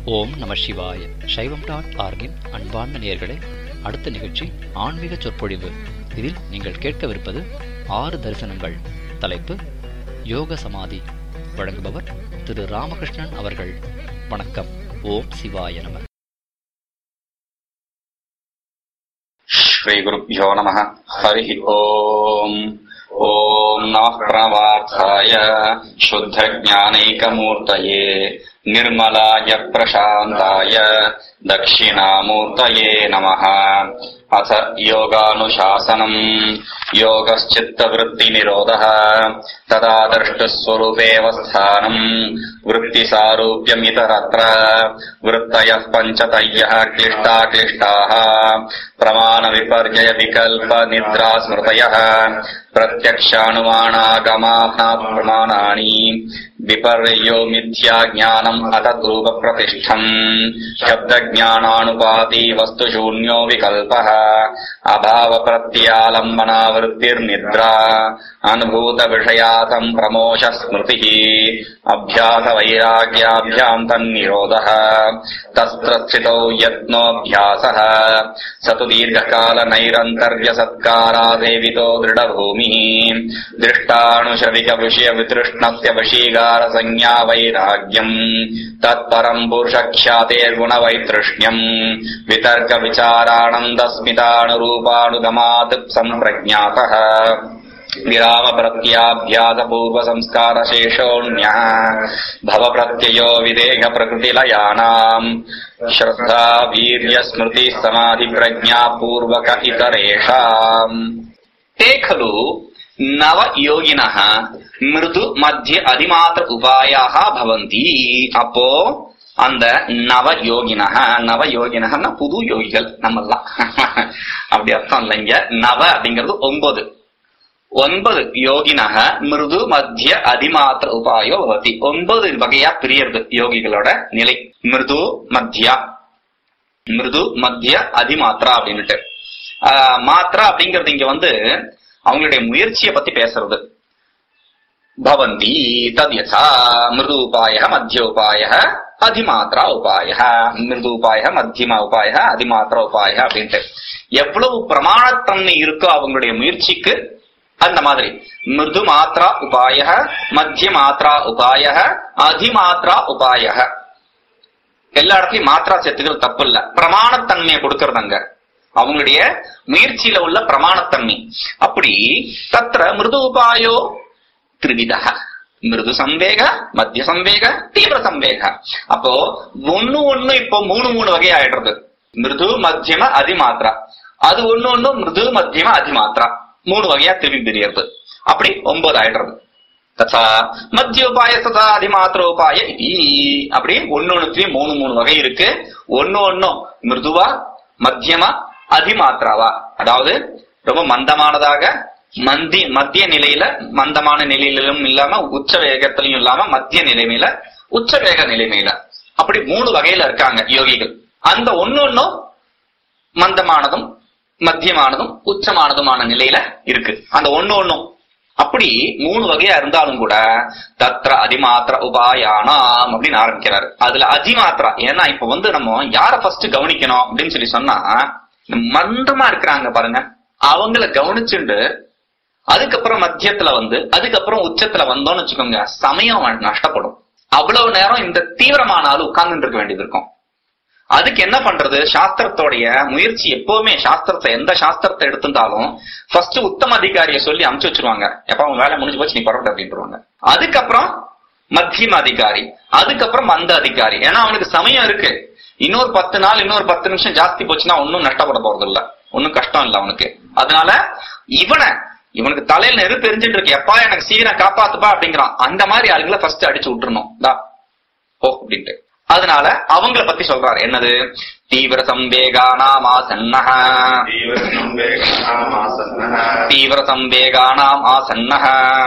ஓம் நம சிவாய சைவம் டாட் ஆர்கின் அன்பார்ந்த நேயர்களே அடுத்த நிகழ்ச்சி ஆன்மீக சொற்பொழிவு இதில் நீங்கள் கேட்கவிருப்பது ஆறு தரிசனங்கள் தலைப்பு யோக சமாதி வழங்குபவர் திரு ராமகிருஷ்ணன் அவர்கள் வணக்கம் ஓம் சிவாய நம श्रीगुरुभ्यो नमः हरिः ओम् ॐ नमः प्रणवार्थाय शुद्धज्ञानैकमूर्तये निर्मलाय प्रशान्ताय दक्षिणामूर्तये नमः अथ योगानुशासनम् योगश्चित्तवृत्तिनिरोधः तदादर्ष्टस्वरूपेऽवस्थानम् वृत्तिसारूप्यमितरत्र वृत्तयः पञ्चतय्यः क्लिष्टा क्लिष्टाः प्रमाणविपर्ययविकल्पनिद्रास्मृतयः प्रत्यक्षानुमानागमानात् प्रमाणानि विपर्यो मिथ्या ज्ञानम् अतद्रूपप्रतिष्ठम् शब्दज्ञानानुपाति वस्तुशून्यो विकल्पः अभावप्रत्यालम्बनावृत्तिर्निद्रा अनुभूतविषयातम् प्रमोष स्मृतिः अभ्यासवैराग्याभ्याम् तन्निरोधः तस्त्रस्थितौ यत्नोऽभ्यासः स तु दीर्घकालनैरन्तर्यसत्कारासेवितो दृढभूमिः दृष्टानुशविकविषयवितृष्णस्य वशीगारसंज्ञा वैराग्यम् तत्परम् पुरुषख्यातेर्गुणवैतृष्ण्यम् वितर्कविचारानन्दस्मितानुरूपानुगमात् सम्प्रज्ञातः विरामप्रत्याभ्यासपूर्वसंस्कारशेषोऽन्यः भवप्रत्ययो विदेहप्रकृतिलयानाम् श्रद्धा वीर्यस्मृतिः समाधिप्रज्ञा पूर्वक इतरेषाम् ते खलु नवयोगिनः மிருது மத்திய அதிமாத்திர உபாயாக பவந்தி அப்போ அந்த நவ யோகினக நவ யோகினகன்னா புது யோகிகள் நம்மெல்லாம் அப்படி அர்த்தம் இல்லைங்க நவ அப்படிங்கிறது ஒன்பது ஒன்பது யோகினக மிருது மத்திய அதிமாத்திர உபாயோ பவதி ஒன்பது வகையா பிரியறது யோகிகளோட நிலை மிருது மத்தியா மிருது மத்திய அதிமாத்திரா அப்படின்னுட்டு மாத்திரா அப்படிங்கிறது இங்க வந்து அவங்களுடைய முயற்சியை பத்தி பேசுறது பவந்தி தத்யசா மிருதூபாய மத்தியோபாய அதிமாத்திரா உபாய மிருதூபாய மத்தியமா உபாய அதிமாத்திரா உபாய அப்படின்ட்டு எவ்வளவு பிரமாணத்தன்மை இருக்கோ அவங்களுடைய முயற்சிக்கு அந்த மாதிரி மிருது மாத்திரா உபாய மத்திய மாத்திரா உபாய அதிமாத்திரா உபாய எல்லா இடத்துலயும் மாத்திரா சேர்த்துக்கிறது தப்பு இல்ல பிரமாணத்தன்மையை கொடுக்கறது அங்க அவங்களுடைய முயற்சியில உள்ள பிரமாணத்தன்மை அப்படி தத்திர மிருது உபாயோ திரிவிதா மிருது சம்வேக மத்திய சம்வேக தீவிர சம்வேக அப்போ ஒண்ணு ஒண்ணு இப்போ மூணு மூணு வகை ஆயிடுறது மிருது மத்தியம அதிமாத்திரா அது ஒண்ணு ஒண்ணு மிருது மத்தியம அதிமாத்திரா மூணு வகையா திரும்பி பிரியறது அப்படி ஒன்பது ஆயிடுறது ததா மத்திய உபாய ததா அதிமாத்திர உபாய அப்படி ஒன்னு ஒண்ணுலயும் மூணு மூணு வகை இருக்கு ஒன்னு ஒன்னும் மிருதுவா மத்தியமா அதிமாத்திராவா அதாவது ரொம்ப மந்தமானதாக மந்தி மத்திய நிலையில மந்தமான நிலையிலும் இல்லாம உச்ச வேகத்திலையும் இல்லாம மத்திய நிலைமையில உச்ச வேக நிலைமையில அப்படி மூணு வகையில இருக்காங்க யோகிகள் அந்த ஒன்னு ஒன்னும் மந்தமானதும் மத்தியமானதும் உச்சமானதுமான நிலையில இருக்கு அந்த ஒன்னு ஒன்னும் அப்படி மூணு வகையா இருந்தாலும் கூட தத்ர அதிமாத்திர உபாயானாம் அப்படின்னு ஆரம்பிக்கிறாரு அதுல அதிமாத்திரா ஏன்னா இப்ப வந்து நம்ம யார ஃபர்ஸ்ட் கவனிக்கணும் அப்படின்னு சொல்லி சொன்னா மந்தமா இருக்கிறாங்க பாருங்க அவங்கள கவனிச்சுண்டு அதுக்கப்புறம் மத்தியத்துல வந்து அதுக்கப்புறம் உச்சத்துல வந்தோம்னு வச்சுக்கோங்க சமயம் நஷ்டப்படும் அவ்வளவு நேரம் இந்த தீவிரமான ஆள் உட்கார்ந்துட்டு இருக்க வேண்டியது இருக்கும் அதுக்கு என்ன பண்றது சாஸ்திரத்தோடைய முயற்சி எப்பவுமே சாஸ்திரத்தை எந்த சாஸ்திரத்தை எடுத்திருந்தாலும் ஃபர்ஸ்ட் உத்தம அதிகாரிய சொல்லி அமுச்சு வச்சிருவாங்க எப்ப அவன் வேலை முடிஞ்சு போச்சு நீ பரவாயில்ல அப்படின்ட்டுருவாங்க அதுக்கப்புறம் மத்தியம அதிகாரி அதுக்கப்புறம் மந்த அதிகாரி ஏன்னா அவனுக்கு சமயம் இருக்கு இன்னொரு பத்து நாள் இன்னொரு பத்து நிமிஷம் ஜாஸ்தி போச்சுன்னா ஒன்னும் நஷ்டப்பட போறது இல்ல ஒன்னும் கஷ்டம் இல்ல அவனுக்கு அதனால இவனை இவனுக்கு தலையில நெருப்பு எரிஞ்சிட்டு இருக்கு எப்பா எனக்கு சீக்கிரம் காப்பாத்துப்பா அப்படிங்கிறான் அந்த மாதிரி ஆளுங்களை ஃபர்ஸ்ட் அடிச்சு விட்டுறணும் தா போ அப்படின்ட்டு அதனால அவங்கள பத்தி சொல்றாரு என்னது தீவிர சம்பேகானாம் ஆசன்னஹ தீவிர சம்பேகானாம் ஆசன்னஹ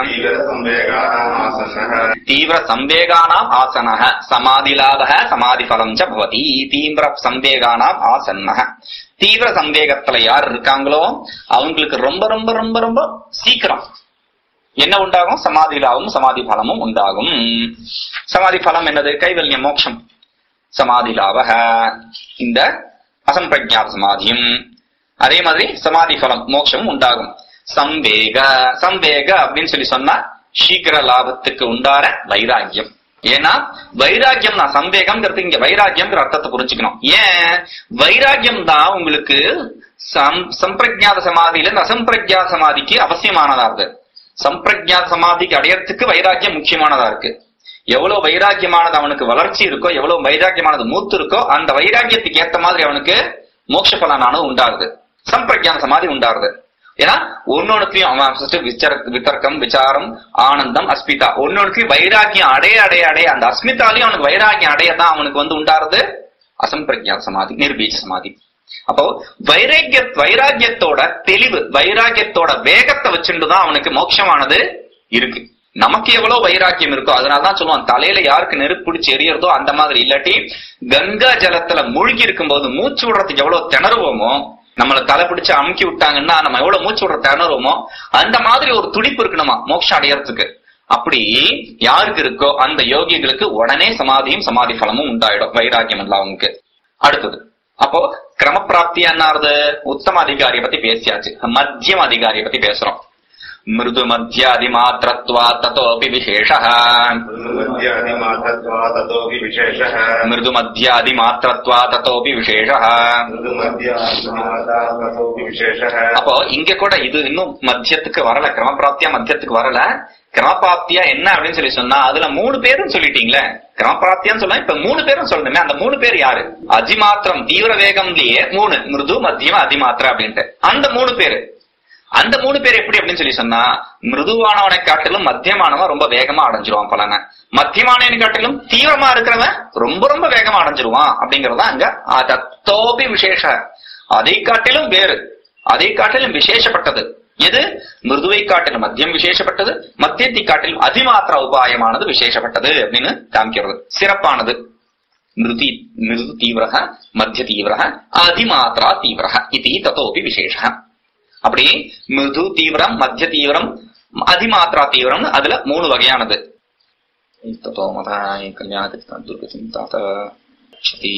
தீவிர சம்பேகானாம் ஆசனஹ சமாதி லாபக சமாதி பலம் ச பவதி தீவிர சம்பேகானாம் ஆசன்னஹ தீவிர சந்தேகத்துல யார் இருக்காங்களோ அவங்களுக்கு ரொம்ப ரொம்ப ரொம்ப ரொம்ப சீக்கிரம் என்ன உண்டாகும் சமாதி லாபமும் சமாதி பலமும் உண்டாகும் சமாதி பலம் என்னது கைவல்யம் மோட்சம் சமாதி லாபக இந்த அசம்பிரஜாத சமாதியும் அதே மாதிரி சமாதி பலம் மோட்சமும் உண்டாகும் சம்வேக சம்வேக அப்படின்னு சொல்லி சொன்னா சீக்கிர லாபத்துக்கு உண்டான வைராக்கியம் ஏன்னா வைராக்கியம் தான் சந்தேகம்ங்கிறது இங்க வைராக்கியம்ங்கிற அர்த்தத்தை புரிஞ்சுக்கணும் ஏன் வைராக்கியம் தான் உங்களுக்கு சம் சம்பிரஜாத சமாதியில இருந்து அசம்பிரஜாத சமாதிக்கு அவசியமானதா இருக்கு சம்பிரஜாத சமாதிக்கு அடையறதுக்கு வைராக்கியம் முக்கியமானதா இருக்கு எவ்வளவு வைராக்கியமானது அவனுக்கு வளர்ச்சி இருக்கோ எவ்வளவு வைராக்கியமானது மூத்து இருக்கோ அந்த வைராக்கியத்துக்கு ஏத்த மாதிரி அவனுக்கு மோட்ச பலனானது உண்டாகுது சம்பிரஜான சமாதி உண்டாகுது ஏன்னா ஒன்னொன்னுத்தையும் அவன் first விசார வித்தர்க்கம் விசாரம் ஆனந்தம் அஸ்மிதா ஒன்னொன்னுக்கு வைராக்கியம் அடைய அடைய அடைய அந்த அஸ்மிதாலையும் அவனுக்கு வைராக்கியம் அடையதான் அவனுக்கு வந்து உண்டாருது அசம்பிரஜான சமாதி நிர்பீஜ சமாதி அப்போ வைராக்கிய வைராக்கியத்தோட தெளிவு வைராக்கியத்தோட வேகத்தை வச்சுட்டுதான் அவனுக்கு மோட்சமானது இருக்கு நமக்கு எவ்வளவு வைராக்கியம் இருக்கோ அதனாலதான் சொல்லுவான் தலையில யாருக்கு நெருப்பு பிடிச்சி எரியறதோ அந்த மாதிரி இல்லாட்டி கங்கா ஜலத்துல மூழ்கி இருக்கும்போது மூச்சு விடுறதுக்கு எவ்வளவு திணறுவோமோ நம்மள தலை பிடிச்சு அமுக்கி விட்டாங்கன்னா நம்ம எவ்வளவு மூச்சு விடுற திணறுவோமோ அந்த மாதிரி ஒரு துடிப்பு இருக்கணுமா மோட்சம் அடையறதுக்கு அப்படி யாருக்கு இருக்கோ அந்த யோகிகளுக்கு உடனே சமாதியும் சமாதி பலமும் உண்டாயிடும் வைராக்கியம் இல்ல அவங்களுக்கு அடுத்தது அப்போ கிரமப்பிராப்தி என்னாருது உத்தம அதிகாரியை பத்தி பேசியாச்சு மத்தியம் அதிகாரியை பத்தி பேசுறோம் மிருது மத்தியாதி மாத்திரத்வா தத்தோபி விசேஷ मध्यादिमात्रत्वा ततोऽपि विशेषः மிருது மத்தியாதி மாத்திரத்வா தத்தோபி விசேஷ मृदुमध्यादिमाता ततोऽपि विशेषः அப்போ இங்க கூட இது இன்னும் மத்தியத்துக்கு வரல கிரமப்பிராப்தியா மத்தியத்துக்கு வரல கிரமப்பிராப்தியா என்ன அப்படின்னு சொல்லி சொன்னா அதுல மூணு பேரும் சொல்லிட்டீங்களே கிரமப்பிராப்தியான்னு சொன்னா இப்ப மூணு பேரும் சொல்லணுமே அந்த மூணு பேர் யாரு அதிமாத்திரம் தீவிர வேகம்லயே மூணு மிருது மத்தியம் அதிமாத்திரம் அப்படின்ட்டு அந்த மூணு பேரு அந்த மூணு பேர் எப்படி அப்படின்னு சொல்லி சொன்னா மிருதுவானவனை காட்டிலும் மத்தியமானவன் ரொம்ப வேகமா அடைஞ்சிருவான் பலனை மத்தியமானவனை காட்டிலும் தீவிரமா இருக்கிறவன் ரொம்ப ரொம்ப வேகமா அடைஞ்சிருவான் அப்படிங்கறதா அங்க தத்தோபி விசேஷ அதை காட்டிலும் வேறு அதை காட்டிலும் விசேஷப்பட்டது எது மிருதுவை காட்டிலும் மத்தியம் விசேஷப்பட்டது மத்தியத்தை காட்டிலும் அதிமாத்திர உபாயமானது விசேஷப்பட்டது அப்படின்னு காமிக்கிறது சிறப்பானது மிருதி மிருது தீவிரக மத்திய தீவிரக அதிமாத்ரா தீவிரக இது தத்தோபி விசேஷ அப்படி மிருது தீவிரம் மத்திய தீவிரம் அதிமாத்ரா தீவிரம் அதுல மூணு வகையானது தத்தோ மதாய கல்யாணத்துக்கு துர்கசிம் தாத்த சதி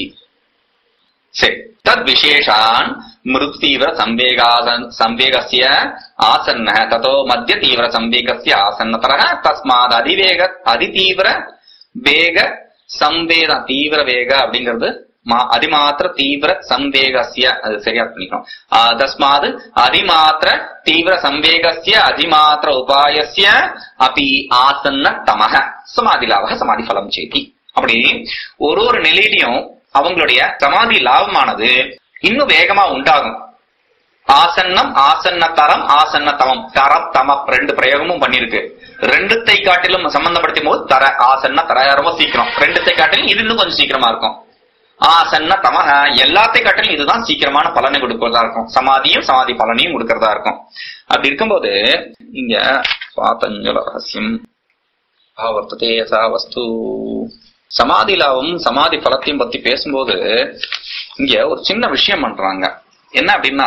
சரி தத் விசேஷான் மிருது தீவிர சம்வேகாசன் சம்வேகஸ்ய ஆசன்ன ததோ மத்திய தீவிர சம்வேகஸ்ய ஆசன்னதரः தஸ்மாத் அதிவேக அதிதீவிர வேக சம்வேத தீவிர வேக அப்படிங்கிறது மா- அதிமாத்திர தீவிர சம்வேகஸ்ய அது சரியா பண்ணிக்கணும் ஆ, தஸ்மாத் அதிமாத்திர தீவிர சம்வேகஸ்ய அதிமாத்திர உபாயஸ்ய அபி ஆசன்ன தமக சமாதி லாபக சமாதி பலம் சேதி அப்படி ஒரு ஒரு நிலையிலையும் அவங்களுடைய சமாதி லாபமானது இன்னும் வேகமா உண்டாகும் ஆசன்னம் ஆசன்ன தரம் ஆசன்ன தமம் தரம் தமம் ரெண்டு பிரயோகமும் பண்ணிருக்கு ரெண்டுத்தை காட்டிலும் சம்பந்தப்படுத்தும் போது தர ஆசன்ன தர ரொம்ப சீக்கிரம் ரெண்டுத்தை காட்டிலும் இது இன்னும் கொஞ்சம் சீக்கிரமா இருக்கும் ஆசன்ன தமக எல்லாத்தை காட்டிலும் இதுதான் சீக்கிரமான பலனை கொடுக்கறதா இருக்கும் சமாதியும் சமாதி பலனையும் கொடுக்கறதா இருக்கும் அப்படி இருக்கும்போது இங்க பாத்தஞ்சல ரகசியம் ஆவர்த்ததே யசா வஸ்து சமாதி லாபம் சமாதி பலத்தையும் பத்தி பேசும்போது இங்க ஒரு சின்ன விஷயம் பண்றாங்க என்ன அப்படின்னா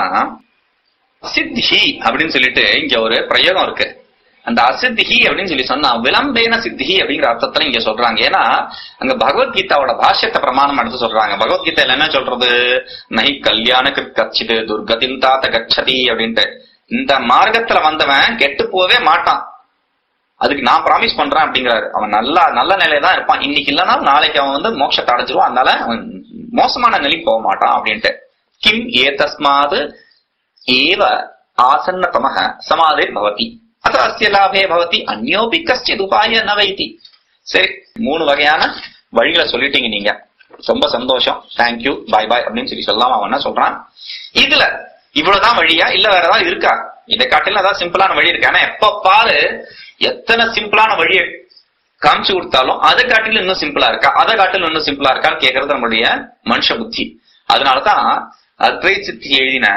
சித்தி அப்படின்னு சொல்லிட்டு இங்க ஒரு பிரயோகம் இருக்கு அந்த அசித்தி அப்படின்னு சொல்லி சொன்னா விளம்பேன சித்தி அப்படிங்கிற அர்த்தத்துல இங்க சொல்றாங்க ஏன்னா அங்க பகவத்கீதாவோட பாஷ்யத்தை பிரமாணம் எடுத்து சொல்றாங்க பகவத்கீதையில என்ன சொல்றது நை கல்யாண கச்சிது துர்கதின் தாத்த கச்சதி அப்படின்ட்டு இந்த மார்க்கத்துல வந்தவன் கெட்டு போவே மாட்டான் அதுக்கு நான் ப்ராமிஸ் பண்றேன் அப்படிங்கிறாரு அவன் நல்லா நல்ல நிலையில தான் இருப்பான் இன்னைக்கு இல்லைனாலும் நாளைக்கு அவன் வந்து மோட்சத்தை அடைஞ்சிருவான் அதனால அவன் மோசமான நிலைக்கு போக மாட்டான் அப்படின்ட்டு கிம் ஏதஸ்மாது ஏவ ஆசன்னதமः சமாதிர் பவதி அத்த அஸ்ய லாபே பவதி அந்யோபி கஷ்டித் உபாய ந வைதி சரி மூணு வகையான வழிகளை சொல்லிட்டீங்க நீங்க ரொம்ப சந்தோஷம் தேங்க்யூ பாய் பாய் அப்படின்னு சொல்லி சொல்லாம அவன் என்ன சொல்றான் இதுல இவ்வளவுதான் வழியா இல்ல வேற ஏதாவது இருக்கா இதை காட்டிலும் ஏதாவது சிம்பிளான வழி இருக்கு ஆனா எப்ப பாரு எத்தனை சிம்பிளான வழியை காமிச்சு கொடுத்தாலும் அதை காட்டிலும் இன்னும் சிம்பிளா இருக்கா அதை காட்டிலும் இன்னும் சிம்பிளா இருக்கான்னு கேக்குறது நம்மளுடைய மனுஷ புத்தி அதனாலதான் அத்வை சித்தி எழுதின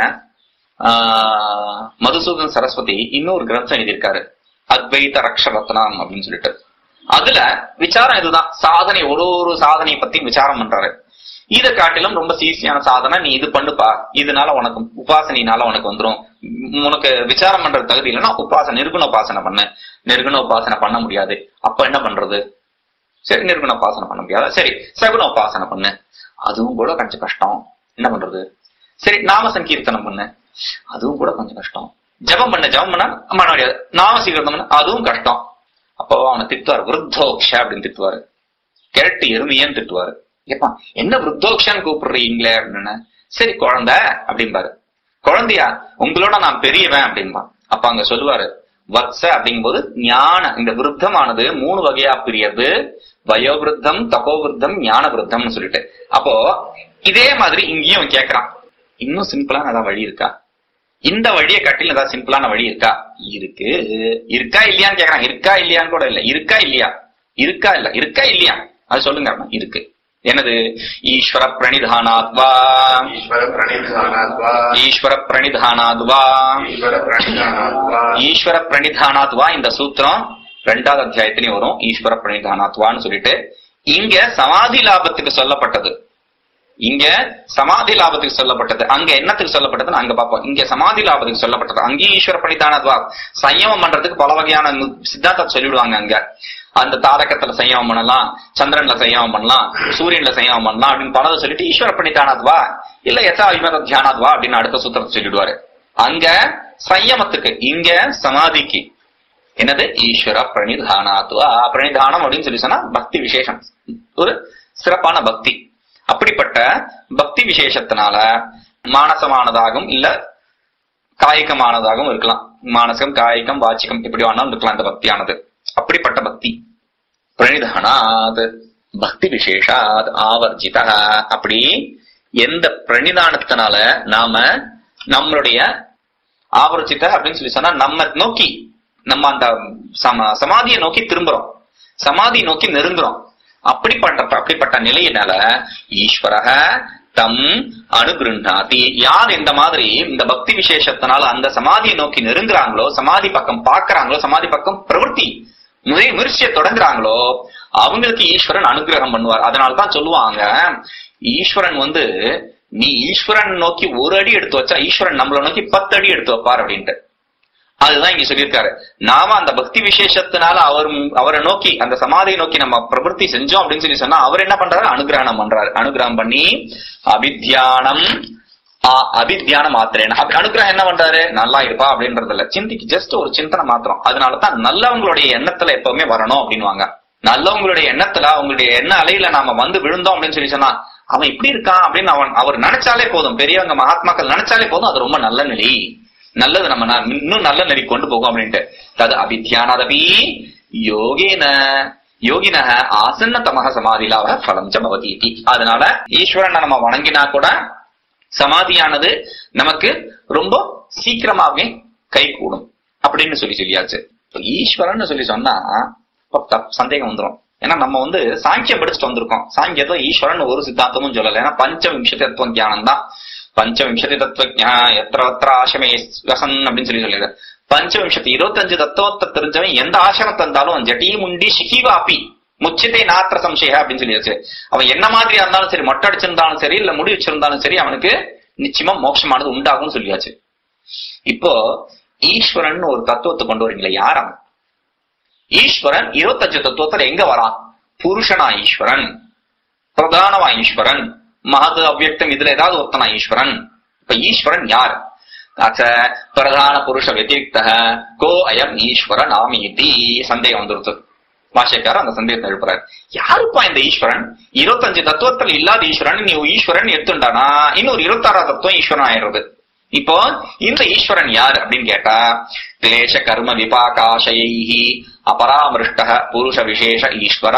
ஆஹ், மதுசூதன் சரஸ்வதி இன்னொரு கிரந்தம் எழுதியிருக்காரு அத்வைத ரக்ஷரத்னம் அப்படின்னு சொல்லிட்டு அதுல விசாரம் இதுதான் சாதனை ஒரு ஒரு சாதனையை பத்தி விசாரம் பண்றாரு இதை காட்டிலும் ரொம்ப ஈஸியான சாதனை நீ இது பண்ணுப்பா இதனால உனக்கு உபாசனையினால உனக்கு வந்துரும் உம் உனக்கு விசாரம் பண்றது தகுதி இல்லைன்னா உபாசனை நிர்குண உபாசனை பண்ணு நிர்குண உபாசனை பண்ண முடியாது அப்ப என்ன பண்றது சரி நிர்குண உபாசனை பண்ண முடியாத சரி சகுன உபாசனை பண்ணு அதுவும் கூட கொஞ்சம் கஷ்டம் என்ன பண்றது சரி நாம சங்கீர்த்தனம் பண்ணு அதுவும் கூட கொஞ்சம் கஷ்டம் ஜபம் பண்ண ஜபம் பண்ண பண்ண முடியாது நாம சீக்கிரம் பண்ண அதுவும் கஷ்டம் அப்போ அவனை திட்டுவார் விருத்தோக்ஷ அப்படின்னு திட்டுவாரு கிழட்டு எருமையன்னு திட்டுவாரு ஏப்பா என்ன விருத்தோக்ஷன்னு கூப்பிடுறீங்களே அப்படின்னு சரி குழந்தை அப்படிம்பாரு குழந்தையா உங்களோட நான் பெரியவன் அப்படின்பா அப்ப அங்க சொல்லுவாரு வத்ச அப்படிங்கும்போது ஞான இந்த விருத்தமானது மூணு வகையா பிரியது வயோவிருத்தம் தபோவிருத்தம் ஞான விருத்தம்னு சொல்லிட்டு அப்போ இதே மாதிரி இங்கேயும் அவன் கேக்குறான் இன்னும் சிம்பிளான ஏதாவது வழி இருக்கா இந்த வழியை கட்டில ஏதாவது சிம்பிளான வழி இருக்கா இருக்கு இருக்கா இல்லையான்னு கேக்குறான் இருக்கா இல்லையான்னு கூட இல்ல இருக்கா இல்லையா இருக்கா இல்ல இருக்கா இல்லையா அது சொல்லுங்க அண்ணா. இருக்கு என்னது ஈஸ்வர பிரணிதானாத்வா ईश्वर प्रणिधानात्वा ஈஸ்வர பிரணிதானாத்வா ईश्वर प्रणिधानात्वा ஈஸ்வர பிரணிதானாத்வா இந்த சூத்திரம் ரெண்டாவது அத்தியாயத்திலையும் வரும் ஈஸ்வர பிரணிதானாத்வான்னு சொல்லிட்டு இங்க சமாதி லாபத்துக்கு சொல்லப்பட்டது இங்க சமாதி லாபத்துக்கு சொல்லப்பட்டது அங்க என்னத்துக்கு சொல்லப்பட்டதுன்னு அங்க பார்ப்போம் இங்க சமாதி லாபத்துக்கு சொல்லப்பட்டது அங்கேயும் ஈஸ்வர பிரணிதானத்வா சயமம் பண்றதுக்கு பல வகையான நு- சித்தாந்தம் சொல்லிவிடுவாங்க அங்க அந்த தாரகத்துல சயமம் பண்ணலாம் சந்திரன்ல சயமம் பண்ணலாம் சூரியன்ல சயமம் பண்ணலாம் அப்படின்னு பலதை சொல்லிட்டு ஈஸ்வர பிரணிதானத்வா இல்ல எத்தா அபிமத தியானாத்வா அப்படின்னு அடுத்த சூத்திரத்தை சொல்லிடுவாரு அங்க சயமத்துக்கு இங்க சமாதிக்கு என்னது ஈஸ்வர பிரணிதானாத்வா பிரணிதானம் அப்படின்னு சொல்லி சொன்னா பக்தி விசேஷம் ஒரு சிறப்பான பக்தி அப்படிப்பட்ட பக்தி விசேஷத்தினால மானசமானதாகவும் இல்ல காய்கமானதாகவும் இருக்கலாம் மானசம் காய்கம் வாச்சிகம் இப்படி வேணாலும் இருக்கலாம் இந்த பக்தியானது அப்படிப்பட்ட பக்தி பிரணிதானாத் பக்தி விசேஷாத் ஆவர்ஜித அப்படி எந்த பிரணிதானத்தினால நாம நம்மளுடைய ஆவர்ஜித அப்படின்னு சொல்லி சொன்னா நம்ம நோக்கி நம்ம அந்த சம சமாதியை நோக்கி திரும்புறோம் சமாதி நோக்கி நெருங்குறோம் அப்படிப்பட்ட அப்படிப்பட்ட நிலையினால ஈஸ்வரக தம் அனுகிருண்டாதி யார் இந்த மாதிரி இந்த பக்தி விசேஷத்தினால அந்த சமாதியை நோக்கி நெருங்குறாங்களோ சமாதி பக்கம் பார்க்கறாங்களோ சமாதி பக்கம் பிரவൃத்தி முறை முயற்சியை தொடங்குறாங்களோ அவங்களுக்கு ஈஸ்வரன் அனுகிரகம் பண்ணுவார் அதனால தான் சொல்லுவாங்க ஈஸ்வரன் வந்து நீ ஈஸ்வரன் நோக்கி ஒரு அடி எடுத்து வச்சா ஈஸ்வரன் நம்மள நோக்கி பத்து அடி எடுத்து வைப்பார் அப்படின்ட்டு அதுதான் இங்க சொல்லியிருக்காரு நாம அந்த பக்தி விசேஷத்தினால அவர் அவரை நோக்கி அந்த சமாதியை நோக்கி நம்ம பிரவൃத்தி செஞ்சோம் அப்படின்னு சொல்லி சொன்னா அவர் என்ன பண்றாரு அனுகிரகணம் பண்றாரு அனுகிரகம் பண்ணி அபித்தியானம் ஆ- அபித்தியானம் மாத்திரேன் அனுகிரகம் என்ன பண்றாரு நல்லா இருப்பா அப்படின்றது இல்ல சிந்திக்கு ஜஸ்ட் ஒரு சிந்தனை மாத்திரம் அதனாலதான் நல்லவங்களுடைய எண்ணத்துல எப்பவுமே வரணும் அப்படின்வாங்க நல்லவங்களுடைய எண்ணத்துல அவங்களுடைய எண்ண அலையில நாம வந்து விழுந்தோம் அப்படின்னு சொல்லி சொன்னா அவன் இப்படி இருக்கான் அப்படின்னு அவன் அவர் நினைச்சாலே போதும் பெரியவங்க மகாத்மாக்கள் நினைச்சாலே போதும் அது ரொம்ப நல்ல நிலை நல்லது நம்ம ந- இன்னும் நல்ல நெறி கொண்டு போகும் அப்படின்ட்டு தது அபித்தியானதபி யோகேன யோகின ஆசன்ன தமக சமாதிலாவ பலம் ச பவதி இதி. அதனால ஈஸ்வரனை நம்ம வணங்கினா கூட சமாதியானது நமக்கு ரொம்ப சீக்கிரமாவே கை கூடும் அப்படின்னு சொல்லி சொல்லியாச்சு இப்ப ஈஸ்வரன் சொல்லி சொன்னா இப்ப தப்- சந்தேகம் வந்துரும் ஏன்னா நம்ம வந்து சாங்கியம் படிச்சுட்டு வந்திருக்கோம் சாங்கியத்துல ஈஸ்வரன் ஒரு சித்தாந்தமும் சொல்லல ஏன்னா பஞ்சவிம்சதி தத்துவ ஞானம் தான் பஞ்சவிம்சதி தத்துவ ஞா- எத்திர எத்திர ஆசமே வசன் அப்படின்னு சொல்லி சொல்லிடுற பஞ்சவிம்சதி இருபத்தஞ்சு தத்துவத்தை தெரிஞ்சவன் எந்த ஆசிரமத்தை இருந்தாலும் அவன் ஜட்டி முண்டி சிகிவாப்பி முச்சித்தை நாத்திர சம்சய அப்படின்னு சொல்லியாச்சு அவன் என்ன மாதிரியா இருந்தாலும் சரி மொட்டை அடிச்சிருந்தாலும் சரி இல்ல முடி வச்சிருந்தாலும் சரி அவனுக்கு நிச்சயமா மோட்சமானது உண்டாகும்னு சொல்லியாச்சு இப்போ ஈஸ்வரன் ஒரு தத்துவத்தை கொண்டு வரீங்களே யார் அவன் ஈஸ்வரன் இருபத்தஞ்சு தத்துவத்துல எங்க வரான் புருஷனா ஈஸ்வரன் பிரதானமா ஈஸ்வரன் மகது அவ்யக்தம் இதுல ஏதாவது ஒருத்தனா ஈஸ்வரன் இப்ப ஈஸ்வரன் யார் அச்ச பிரதான புருஷ வத்திரிக்த கோ அயம் ஈஸ்வர நாமீதி சந்தேகம் வந்துருது பாஷக்காரர் அந்த சந்தேகத்தை எழுப்புறாரு யாருப்பா இந்த ஈஸ்வரன் இருபத்தஞ்சு தத்துவத்தில் இல்லாத ஈஸ்வரன் நீ ஈஸ்வரன் எடுத்துட்டானா இன்னொரு இருபத்தாறாவது தத்துவம் ஈஸ்வரன் ஆயிடுறது இப்போ இந்த ஈஸ்வரன் யார் அப்படின்னு கேட்டா கிளேஷ கர்ம விபாகாசைஹி அபராமிருஷ்ட புருஷ விசேஷ ஈஸ்வர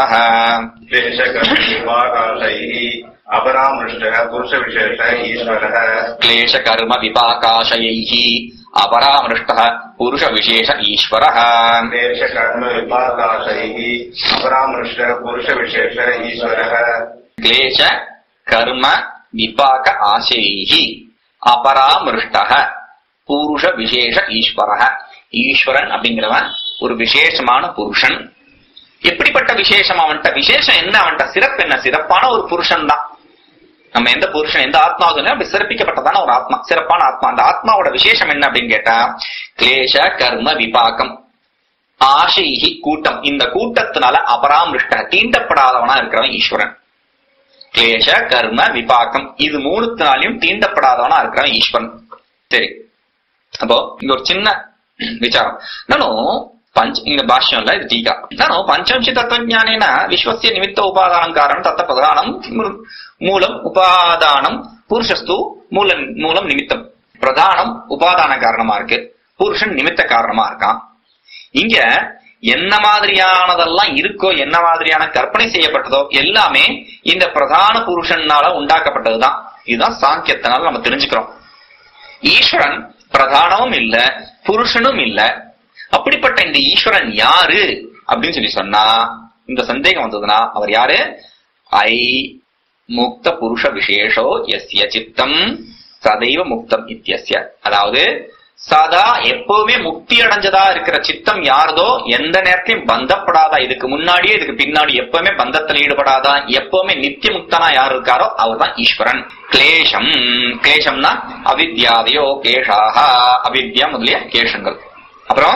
क्लेशकर्मविभागाशैः अपरामृष्टः पुरुषविशेषः ईश्वरः क्लेश कर्म विपाकाशयैः अपरामृष्टः पुरुष विशेष ईश्वरः क्लेशकर्मविभागाशैः अपरामृष्टः पुरुषविशेषः ईश्वरः क्लेश कर्म विपाक आशैः அபராமிருஷ்டக புருஷ விசேஷ ஈஸ்வரக ஈஸ்வரன் அப்படிங்கிறவன் ஒரு விசேஷமான புருஷன் எப்படிப்பட்ட விசேஷம் அவன்கிட்ட விசேஷம் என்ன அவன்கிட்ட சிறப்பு என்ன சிறப்பான ஒரு புருஷன் தான் நம்ம எந்த புருஷன் எந்த ஆத்மாவுக்கு அப்படி சிறப்பிக்கப்பட்டதான ஒரு ஆத்மா சிறப்பான ஆத்மா அந்த ஆத்மாவோட விசேஷம் என்ன அப்படின்னு கேட்டா கிளேஷ கர்ம விபாகம் ஆசைஹி கூட்டம் இந்த கூட்டத்தினால அபராமிருஷ்ட தீண்டப்படாதவனா இருக்கிறவன் ஈஸ்வரன் கிளேஷ கர்ம விபாக்கம் இது மூணுத்தினாலையும் தீண்டப்படாதவனா இருக்கிறவன் ஈஸ்வரன் சரி அப்போ இங்க ஒரு சின்ன விசாரம் நானும் பஞ்ச இங்க பாஷ்யம்ல இது டீகா நானும் பஞ்சவம்சி தத்துவஜானேன விஸ்வசிய நிமித்த உபாதானம் காரணம் தத்த பிரதானம் மூ- மூலம் உபாதானம் புருஷஸ்து மூல மூலம் நிமித்தம் பிரதானம் உபாதான காரணமா இருக்கு புருஷன் நிமித்த காரணமா இருக்கான் இங்க என்ன மாதிரியானதெல்லாம் இருக்கோ என்ன மாதிரியான கற்பனை செய்யப்பட்டதோ எல்லாமே இந்த பிரதான புருஷனால உண்டாக்கப்பட்டதுதான் இதுதான் சாங்கியத்தினால நம்ம தெரிஞ்சுக்கிறோம் ஈஸ்வரன் பிரதானமும் இல்ல புருஷனும் இல்ல அப்படிப்பட்ட இந்த ஈஸ்வரன் யாரு அப்படின்னு சொல்லி சொன்னா இந்த சந்தேகம் வந்ததுன்னா அவர் யாரு ஐ முக்த புருஷ விசேஷோ எஸ்ய சித்தம் சதைவ முக்தம் இத்தியஸ்ய அதாவது சதா எப்பவுமே முக்தி அடைஞ்சதா இருக்கிற சித்தம் யாரதோ எந்த நேரத்தையும் பந்தப்படாதா இதுக்கு முன்னாடியே இதுக்கு பின்னாடி எப்பவுமே பந்தத்துல ஈடுபடாதா எப்பவுமே நித்திய முக்தனா யார் இருக்காரோ அவர் தான் ஈஸ்வரன் கிளேஷம் கிளேஷம்னா அவித்யாதையோ கேஷாக அவித்யா முதலிய கேஷங்கள் அப்புறம்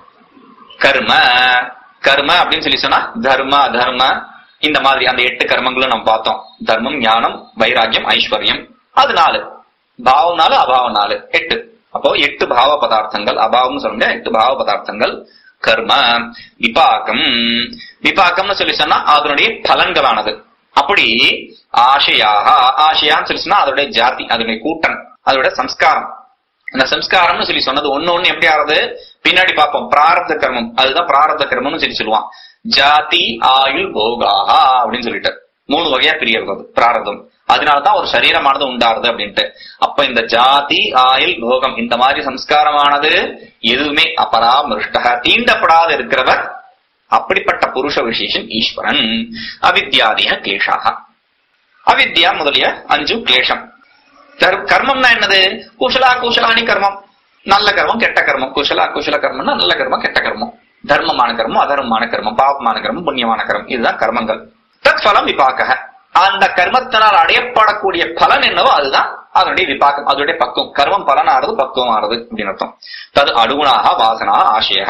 கர்ம கர்ம அப்படின்னு சொல்லி சொன்னா தர்ம அதர்ம இந்த மாதிரி அந்த எட்டு கர்மங்களும் நம்ம பார்த்தோம் தர்மம் ஞானம் வைராக்கியம் ஐஸ்வர்யம் அது நாலு பாவம் நாலு அபாவம் நாலு எட்டு அப்போ எட்டு பாவ பதார்த்தங்கள் அபாவம்னு சொல்லுங்க எட்டு பாவ பதார்த்தங்கள் கர்ம விபாக்கம் விபாக்கம்னு சொல்லி சொன்னா அதனுடைய பலன்களானது அப்படி ஆசையாக ஆசையான்னு சொல்லி சொன்னா அதோடைய ஜாதி அதனுடைய கூட்டம் அதோட சம்ஸ்காரம் அந்த சம்ஸ்காரம்னு சொல்லி சொன்னது ஒண்ணு ஒண்ணு எப்படி ஆறது பின்னாடி பார்ப்போம் பிராரப்த கர்மம் அதுதான் பிராரப்த கர்மம்னு சொல்லி சொல்லுவான் ஜாதி ஆயுள் போகாஹா அப்படின்னு சொல்லிட்டு மூணு வகையா பிரியறது அது பிராரதம் அதனாலதான் ஒரு சரீரமானது உண்டாருது அப்படின்ட்டு அப்ப இந்த ஜாதி ஆயுள் போகம் இந்த மாதிரி சம்ஸ்காரமானது எதுவுமே அபராமிருஷ்டக தீண்டப்படாத இருக்கிறவர் அப்படிப்பட்ட புருஷ விசேஷன் ஈஸ்வரன் அவித்யாதிய கிளேஷாக அவித்யா முதலிய அஞ்சு கிளேஷம் கர்- கர்மம்னா என்னது குஷலா குஷலானி கர்மம் நல்ல கர்மம் கெட்ட கர்மம் குஷலா குஷல கர்மம்னா நல்ல கர்மம் கெட்ட கர்மம் தர்மமான கர்மம் அதர்மமான கர்மம் பாவமான கர்மம் புண்ணியமான கர்மம் இதுதான் கர்மங்கள் தத் பலம் விபாக்க அந்த கர்மத்தினால் அடையப்படக்கூடிய பலன் என்னவோ அதுதான் அதனுடைய விபாக்கம் அதனுடைய பக்குவம் கர்மம் பலனாறது பக்குவம் ஆறுது அப்படின்னு அர்த்தம் தது அனுகுணாக வாசனா ஆசைய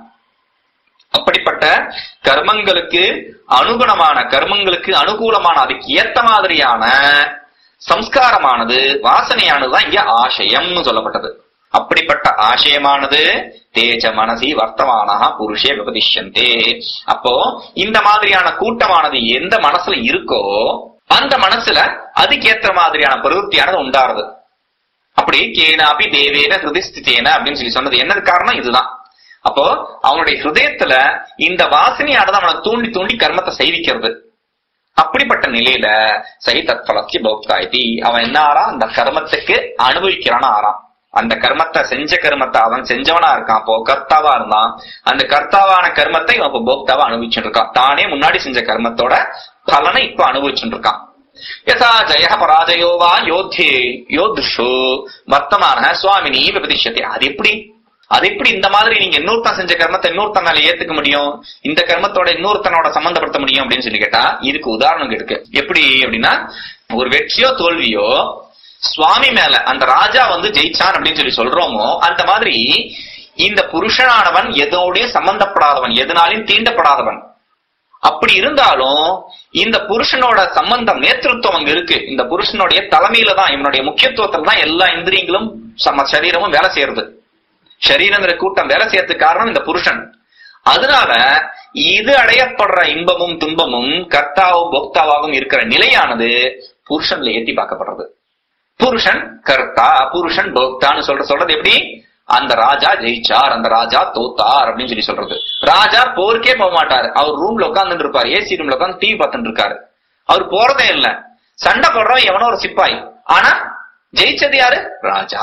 அப்படிப்பட்ட கர்மங்களுக்கு அனுகுணமான கர்மங்களுக்கு அனுகூலமான அதுக்கு ஏத்த மாதிரியான சம்ஸ்காரமானது வாசனையானதுதான் இங்க ஆசயம்னு சொல்லப்பட்டது அப்படிப்பட்ட ஆசயமானது தேஜ மனசி வர்த்தமானஹ புருஷே விபதிஷந்தே அப்போ இந்த மாதிரியான கூட்டமானது எந்த மனசுல இருக்கோ அந்த மனசுல அதுக்கேத்த மாதிரியான பிரவೃತ್ತಿயானது உண்டாருது அப்படி கேனாபி தேவேன ஹிருதிஸ்திதேன அப்படின்னு சொல்லி சொன்னது என்னது காரணம் இதுதான் அப்போ அவனுடைய ஹிருதயத்துல இந்த வாசனையானது அவனை தூண்டி தூண்டி கர்மத்தை செய்விக்கிறது அப்படிப்பட்ட நிலையில சை தத்பலஸ்ய பௌக்தாய்தி அவன் என்ன ஆறான் அந்த கர்மத்துக்கு அனுபவிக்கிறான்னு ஆறான் அந்த கர்மத்தை செஞ்ச கர்மத்தை அவன் செஞ்சவனா இருக்கான் அப்போ கர்த்தாவா இருந்தான் அந்த கர்த்தாவான கர்மத்தை இவன் இப்ப போக்தாவா அனுபவிச்சுட்டு இருக்கான் தானே முன்னாடி செஞ்ச கர்மத்தோட பலனை இப்ப அனுபவிச்சுட்டு இருக்கான் யதா ஜெய பராஜயோ வா யோத்தே யோதுஷு வர்த்தமான சுவாமினி விபதிஷத்தை அது எப்படி அது எப்படி இந்த மாதிரி நீங்க இன்னொருத்தன் செஞ்ச கர்மத்தை இன்னொருத்தனால ஏத்துக்க முடியும் இந்த கர்மத்தோட இன்னொருத்தனோட சம்பந்தப்படுத்த முடியும் அப்படின்னு சொல்லி கேட்டா இதுக்கு உதாரணம் இருக்கு எப்படி அப்படின்னா ஒரு வெற்றியோ தோல்வியோ சுவாமி மேல அந்த ராஜா வந்து ஜெயிச்சான் அப்படின்னு சொல்லி சொல்றோமோ அந்த மாதிரி இந்த புருஷனானவன் எதோடய சம்பந்தப்படாதவன் எதனாலையும் தீண்டப்படாதவன் அப்படி இருந்தாலும் இந்த புருஷனோட சம்பந்தம் நேத்திருத்துவம் அங்க இருக்கு இந்த புருஷனுடைய தலைமையில தான் இவனுடைய முக்கியத்துவத்துல தான் எல்லா இந்திரியங்களும் சம சரீரமும் வேலை செய்யறது சரீரங்கிற கூட்டம் வேலை செய்யறதுக்கு காரணம் இந்த புருஷன் அதனால இது அடையப்படுற இன்பமும் துன்பமும் கர்த்தாவும் போக்தாவாகவும் இருக்கிற நிலையானது புருஷன்ல ஏத்தி பார்க்கப்படுறது புருஷன் கர்த்தா புருஷன் போக்தான்னு சொல்ற சொல்றது எப்படி அந்த ராஜா ஜெயிச்சார் அந்த ராஜா தோத்தார் அப்படின்னு சொல்லி சொல்றது ராஜா போருக்கே போக மாட்டாரு அவர் ரூம்ல உட்கார்ந்துட்டு இருப்பாரு ஏசி ரூம்ல உட்காந்து டிவி பார்த்துட்டு இருக்காரு அவர் போறதே இல்ல சண்டை போடுறவன் எவனோ ஒரு சிப்பாய் ஆனா ஜெயிச்சது யாரு ராஜா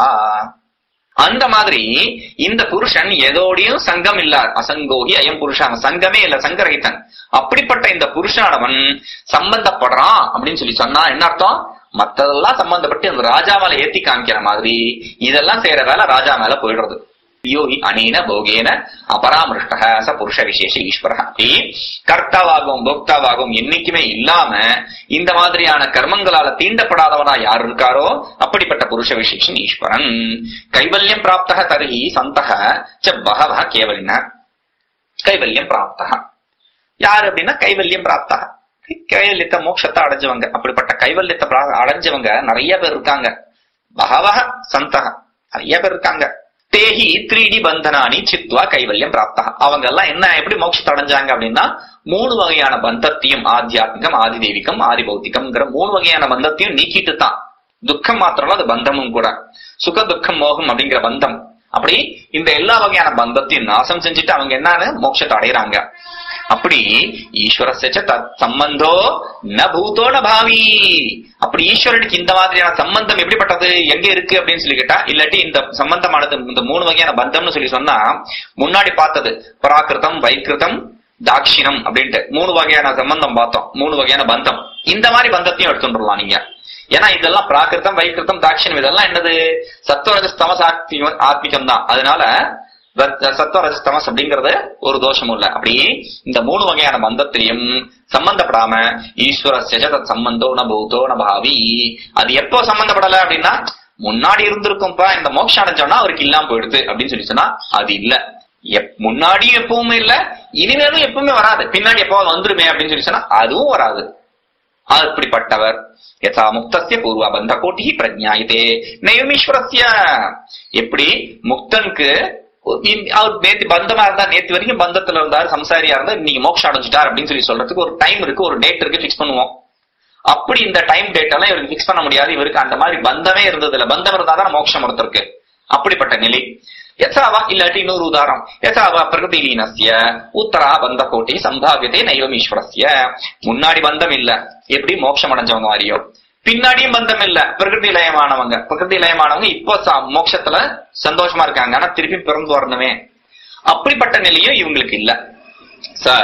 அந்த மாதிரி இந்த புருஷன் எதோடையும் சங்கம் இல்லார் அசங்கோகி அயம் புருஷன் சங்கமே இல்ல சங்கரகித்தன் அப்படிப்பட்ட இந்த புருஷானவன் சம்பந்தப்படுறான் அப்படின்னு சொல்லி சொன்னா என்ன அர்த்தம் மத்ததெல்லாம் சம்பந்தப்பட்டு அந்த ராஜா மேல ஏத்தி காமிக்கிற மாதிரி இதெல்லாம் செய்யற வேலை ராஜா மேல போயிடுறது யோகி அனேன போகேன அபராமிருஷ்ட ச புருஷ விசேஷ ஈஸ்வர அப்படி கர்த்தாவாகவும் போக்தாவாகவும் என்னைக்குமே இல்லாம இந்த மாதிரியான கர்மங்களால தீண்டப்படாதவனா யார் இருக்காரோ அப்படிப்பட்ட புருஷ விசேஷன் ஈஸ்வரன் கைவல்யம் பிராப்தக தருகி சந்தக ச பகவ கேவலின கைவல்யம் பிராப்தா யாரு அப்படின்னா கைவல்யம் பிராப்தா கைவல்யத்தை மோட்சத்தை அடைஞ்சவங்க அப்படிப்பட்ட கைவல்யத்தை பிரா- அடைஞ்சவங்க நிறைய பேர் இருக்காங்க பகவக சந்தக நிறைய பேர் இருக்காங்க தேஹி த்ரீடி பந்தனானி சித்வா கைவல்யம் பிராப்தா அவங்க எல்லாம் என்ன எப்படி மோட்சத்தை அடைஞ்சாங்க அப்படின்னா மூணு வகையான பந்தத்தையும் ஆத்தியாத்மிகம் ஆதி தெய்வீகம் ஆதி பௌத்திகம்ங்கிற மூணு வகையான பந்தத்தையும் நீக்கிட்டு தான் துக்கம் மாத்திரம் இல்ல, அது பந்தமும் கூட சுக துக்கம் மோகம் அப்படிங்கிற பந்தம் அப்படி இந்த எல்லா வகையான பந்தத்தையும் நாசம் செஞ்சுட்டு அவங்க என்னன்னு மோட்சத்தை அடையறாங்க அப்படி ஈஸ்வரஸ்ய தத் சம்பந்தோ ந பூதோ ந பாவி அப்படி ஈஸ்வரனுக்கு இந்த மாதிரியான சம்பந்தம் எப்படிப்பட்டது எங்க இருக்கு அப்படின்னு சொல்லி கேட்டா இல்லாட்டி இந்த சம்பந்தமானது இந்த மூணு வகையான பந்தம்னு சொல்லி சொன்னா முன்னாடி பார்த்தது பராக்கிருதம் வைக்கிருதம் தாட்சிணம் அப்படின்ட்டு மூணு வகையான சம்பந்தம் பார்த்தோம் மூணு வகையான பந்தம் இந்த மாதிரி பந்தத்தையும் எடுத்துட்டுலாம் நீங்க ஏன்னா இதெல்லாம் பிராகிருதம் வைக்கிருதம் தாட்சிணம் இதெல்லாம் என்னது சத்வரஜஸ்தமஸ் ஆத்மிகம் ஆத்மிகம் தான் அதனால சத்வரஜஸ்தமஸ் அப்படிங்கறது ஒரு தோஷமும் இல்ல அப்படி இந்த மூணு வகையான பந்தத்திலையும் சம்பந்தப்படாம ஈஸ்வரஸ்ய தத் சம்பந்தோ ந பூதோ ந பாவி அது எப்போ சம்பந்தப்படல அப்படின்னா முன்னாடி இருந்திருக்கும்பா இந்த மோட்சம் அடைஞ்சோம்னா அவருக்கு இல்லாம போயிடுது அப்படின்னு சொல்லி சொன்னா அது இல்ல எப்- முன்னாடியும் எப்பவுமே இல்ல இனிமேலும் எப்பவுமே வராது பின்னாடி எப்போ வந்துருமே அப்படின்னு சொல்லி சொன்னா அதுவும் வராது அப்படிப்பட்டவர் யதா முக்தஸ்ய பூர்வ பந்த கோட்டி பிரஜாயதே நைவமீஸ்வரஸ்ய எப்படி முக்தனுக்கு இந்த- அவர் நேத்து பந்தமா இருந்தா நேத்து வரைக்கும் பந்தத்துல இருந்தார் சம்சாரியா இருந்தா இன்னைக்கு மோட்சம் அடைஞ்சிட்டார் அப்படின்னு சொல்லி சொல்றதுக்கு ஒரு டைம் இருக்கு ஒரு டேட் இருக்கு ஃபிக்ஸ் பண்ணுவோம் அப்படி இந்த டைம் டேட் எல்லாம் இவருக்கு ஃபிக்ஸ் பண்ண முடியாது இவருக்கு அந்த மாதிரி பந்தமே இருந்தது இல்ல பந்தம் இருந்தா தான் மோட்சம் ஒருத்தருக்கு அப்படிப்பட்ட நிலை யசாவா இல்லாட்டி இன்னொரு உதாரணம் யசாவா பிரகதி லீனஸ்ய உத்தரா பந்த கோட்டி சம்பாவியதே நைவமீஸ்வரஸ்ய முன்னாடி பந்தம் இல்ல எப்படி மோட்சம் அடைஞ்சவங்க மாதிரியோ பின்னாடியும் பந்தம் இல்ல பிரகிருதி லயமானவங்க பிரகிருதி லயமானவங்க இப்போ ச- மோட்சத்துல சந்தோஷமா இருக்காங்க ஆனா திருப்பி பிறந்து வரணுமே அப்படிப்பட்ட நிலையும் இவங்களுக்கு இல்ல ச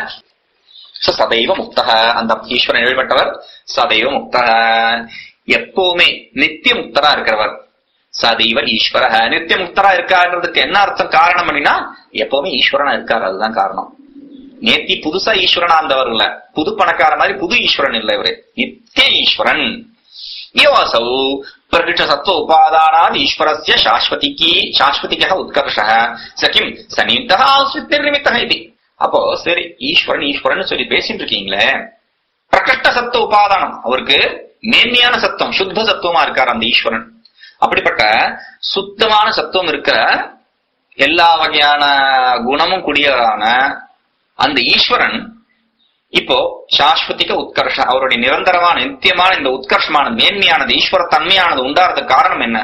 ச சதைவ முக்தக அந்த ஈஸ்வரன் எழுதப்பட்டவர் சதைவ முக்தக எப்பவுமே நித்திய முக்தரா இருக்கிறவர் சதைவ ஈஸ்வர நித்திய முக்தரா இருக்காருன்றதுக்கு என்ன அர்த்தம் காரணம் அப்படின்னா எப்பவுமே ஈஸ்வரனா இருக்காரு அதுதான் காரணம் நேத்தி புதுசா ஈஸ்வரனா இருந்தவர் இல்ல புது பணக்கார மாதிரி புது ஈஸ்வரன் இல்ல இவரு நித்திய ஈஸ்வரன் யோசௌ பிரகிருஷ்ட சத்வ உபாதானாத் ஈஸ்வரஸ்ய சாஸ்வதிக்கு சாஸ்வதிக்க உத்கர்ஷ சகிம் சனிமித்தா நிமித்தா இது அப்போ சரி ஈஸ்வரன் ஈஸ்வரன் சொல்லி பேசிட்டு இருக்கீங்களே பிரகிருஷ்ட சத்துவ உபாதானம் அவருக்கு மேன்மையான சத்துவம் சுத்த சத்துவமா இருக்கார் அந்த ஈஸ்வரன் அப்படிப்பட்ட சுத்தமான சத்துவம் இருக்கிற எல்லா வகையான குணமும் குடியவரான அந்த ஈஸ்வரன் இப்போ சாஸ்வதிக உத்கர்ஷ அவருடைய நிரந்தரமான நித்தியமான இந்த உத்கர்ஷமான மேன்மையானது ஈஸ்வர தன்மையானது உண்டாறதுக்கு காரணம் என்ன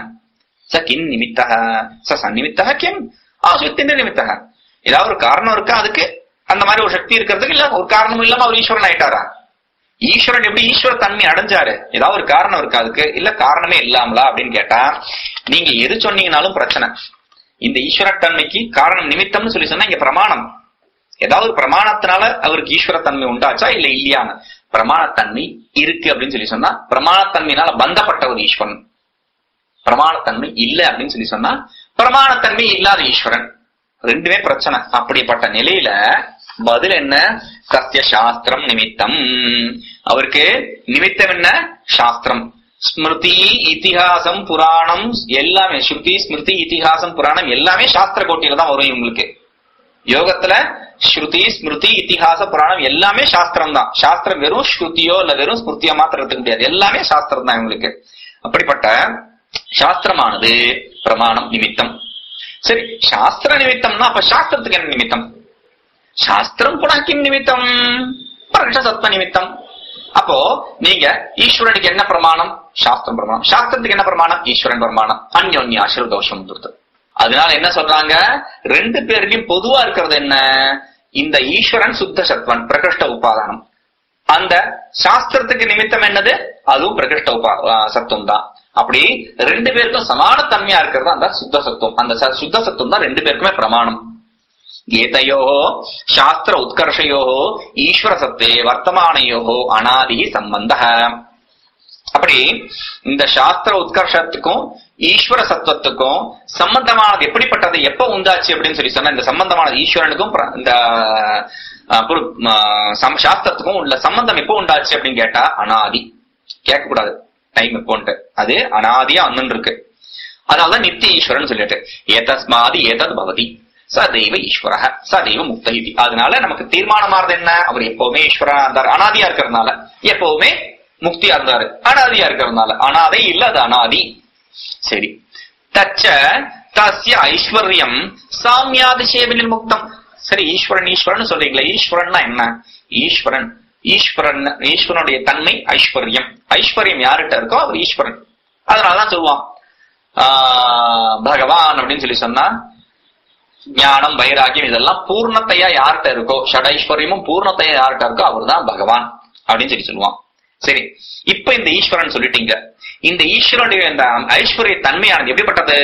ச கிம் நிமித்தக ச சந்நிமித்தக கிம் ஆசுத்தின் நிமித்தக ஏதாவது ஒரு காரணம் இருக்கா அதுக்கு அந்த மாதிரி ஒரு சக்தி இருக்கிறதுக்கு இல்ல ஒரு காரணம் இல்லாம அவர் ஈஸ்வரன் ஆயிட்டாரா ஈஸ்வரன் எப்படி ஈஸ்வர தன்மை அடைஞ்சாரு ஏதாவது ஒரு காரணம் இருக்கா அதுக்கு இல்ல காரணமே இல்லாமலா அப்படின்னு கேட்டா நீங்க எது சொன்னீங்கனாலும் பிரச்சனை இந்த ஈஸ்வர தன்மைக்கு காரணம் நிமித்தம்னு சொல்லி சொன்னா இங்க பிரமாணம் ஏதாவது ஒரு பிரமாணத்தினால அவருக்கு ஈஸ்வர தன்மை உண்டாச்சா இல்ல இல்லையான்னு பிரமாணத்தன்மை இருக்கு அப்படின்னு சொல்லி சொன்னா பிரமாணத்தன்மையினால பந்தப்பட்ட ஒரு ஈஸ்வரன் பிரமாணத்தன்மை இல்ல அப்படின்னு சொல்லி சொன்னா பிரமாணத்தன்மை இல்லாத ஈஸ்வரன் ரெண்டுமே பிரச்சனை அப்படிப்பட்ட நிலையில பதில் என்ன சத்திய சாஸ்திரம் நிமித்தம் அவருக்கு நிமித்தம் என்ன சாஸ்திரம் ஸ்மிருதி இதிகாசம் புராணம் எல்லாமே ஸ்ருதி ஸ்மிருதி இதிகாசம் புராணம் எல்லாமே சாஸ்திர கோட்டியில தான் வரும் இவங்களுக்கு யோகத்துல ஸ்ருதி ஸ்மிருதி இதிகாச புராணம் எல்லாமே சாஸ்திரம் தான் சாஸ்திரம் வெறும் ஸ்ருதியோ இல்ல வெறும் ஸ்மிருதியோ மாத்திரம் எடுத்துக்க முடியாது எல்லாமே சாஸ்திரம் தான் இவங்களுக்கு அப்படிப்பட்ட சாஸ்திரமானது பிரமாணம் நிமித்தம் சரி சாஸ்திர நிமித்தம்னா அப்ப சாஸ்திரத்துக்கு என்ன நிமித்தம் சாஸ்திரம் புனா கிம் நிமித்தம் பிரகட சத்வ நிமித்தம் அப்போ நீங்க ஈஸ்வரனுக்கு என்ன பிரமாணம் சாஸ்திரம் பிரமாணம் சாஸ்திரத்துக்கு என்ன பிரமாணம் ஈஸ்வரன் பிரமாணம் அந்யோன்ய ஆசிர தோஷம் துர்த்து அதனால என்ன சொல்றாங்க ரெண்டு பேருக்கும் பொதுவா இருக்கிறது என்ன இந்த ஈஸ்வரன் சுத்த சத்வன் பிரகிருஷ்ட உபாதானம் அந்த சாஸ்திரத்துக்கு நிமித்தம் என்னது அதுவும் பிரகிருஷ்ட உபா ஆ, சத்துவம் தான் அப்படி ரெண்டு பேருக்கும் சமான தன்மையா இருக்கிறது அந்த சுத்த சத்துவம் அந்த ச- சுத்த சத்துவம் தான் ரெண்டு பேருக்குமே பிரமாணம் ஏதையோ சாஸ்திர உத்கர்ஷயோ ஈஸ்வர சத்தே வர்த்தமானையோ அனாதி சம்பந்த அப்படி இந்த சாஸ்திர உத்கர்ஷத்துக்கும் ஈஸ்வர சத்துவத்துக்கும் சம்பந்தமானது எப்படிப்பட்டது எப்ப உண்டாச்சு அப்படின்னு சொல்லி சொன்னா இந்த சம்பந்தமானது ஈஸ்வரனுக்கும் பிர- இந்த அஹ், புரு- அஹ், சம்- சாஸ்திரத்துக்கும் உள்ள சம்பந்தம் எப்போ உண்டாச்சு அப்படின்னு கேட்டா அனாதி கேட்க கூடாது டைம் எப்போன்ட்டு அது அனாதியா வந்துன்னு இருக்கு அதனாலதான் நித்திய ஈஸ்வரன் சொல்லிட்டு ஏதஸ்மாதி ஏதத் பவதி சதெய்வ ஈஸ்வர சதெய்வ முக்த இது அதனால நமக்கு தீர்மானமானது என்ன அவர் எப்பவுமே ஈஸ்வரனா இருந்தார் அனாதியா இருக்கிறதுனால எப்பவுமே முக்தியா இருந்தாரு அனாதியா இருக்கிறதுனால அனாதை இல்ல அது அனாதி சரி தச்ச தஸ்ய ஐஸ்வர்யம் சாமியாதிசேவனில் முக்தம் சரி ஈஸ்வரன் ஈஸ்வரன் சொல்றீங்களா ஈஸ்வரன்னா என்ன ஈஸ்வரன் ஈஸ்வரன் ஈஸ்வரனுடைய தன்மை ஐஸ்வர்யம் ஐஸ்வர்யம் யார்கிட்ட இருக்கோ அவர் ஈஸ்வரன் அதனாலதான் சொல்லுவான் ஆஹ் பகவான் அப்படின்னு சொல்லி சொன்னா ஞானம் வைராகியம் இதெல்லாம் பூர்ணத்தையா யார்கிட்ட இருக்கோ ஷடைஸ்வரியமும் பூர்ணத்தையா யார்கிட்ட இருக்கோ அவர்தான் பகவான் அப்படின்னு சொல்லி சொல்லுவான் சரி இப்ப இந்த ஈஸ்வரன் சொல்லிட்டீங்க இந்த ஈஸ்வரனுடைய இந்த ஐஸ்வர்ய தன்மையானது எப்படிப்பட்டது